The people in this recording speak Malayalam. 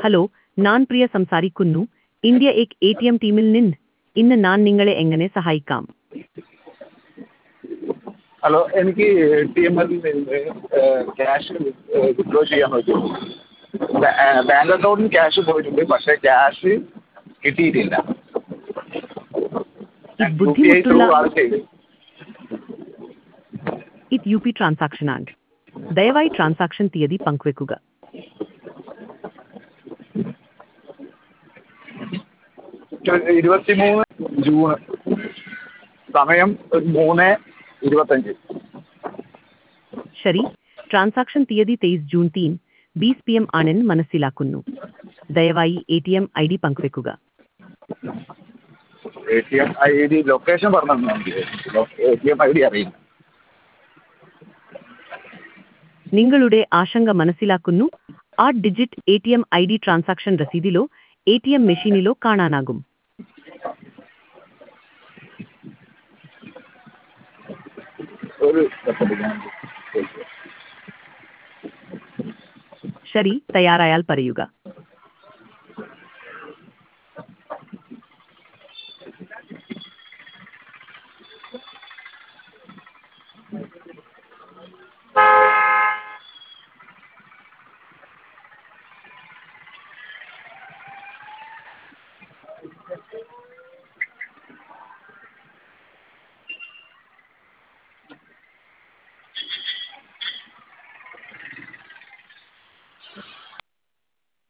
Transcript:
ഹലോ ഞാൻ പ്രിയ സംസാരിക്കുന്നു ഇന്ത്യ എക് എ ടി എം ടീമിൽ നിന്ന് ഇന്ന് ഞാൻ നിങ്ങളെ എങ്ങനെ സഹായിക്കാം ഹലോ എനിക്ക് ടി എം എല്ലിൽ നിന്ന് ക്യാഷ് വിത്ഡ്രോ ചെയ്യാൻ പറ്റുമോ ബാങ്ക് അക്കൗണ്ടിൽ ക്യാഷ് പോയിട്ടുണ്ട് പക്ഷേ ക്യാഷ് കിട്ടിയിട്ടില്ല ഇത് യു പി ഐ ത്രൂ ബുദ്ധിമുട്ടുള്ള ആണ് ചെയ്ത് ഇത് യു പി ട്രാൻസാക്ഷൻ ആണ് ദയവായി ട്രാൻസാക്ഷൻ തീയതി പങ്കുവെക്കുക ഇരുപത്തി മൂന്ന് ജൂൺ സമയം മൂന്ന് ഇരുപത്തഞ്ച് ശരി ട്രാൻസാക്ഷൻ തീയതി തെയ്സ് ജൂൺ തീൻ ബീസ് പി എം ആണെന്ന് മനസ്സിലാക്കുന്നു ദയവായി A T M I D പങ്കുവെക്കുക A T M I D location പറഞ്ഞു A T M I D അറിയില്ല നിങ്ങളുടെ ആശങ്ക മനസ്സിലാക്കുന്നു ആ digit A T M I D transaction രസീതിലോ എ ടി എം മെഷീനിലോ കാണാനാകും ഒരു സെക്കൻഡ് ഞാൻ ചോദിക്കാം. ശരി തയ്യാറായാൽ പറയുക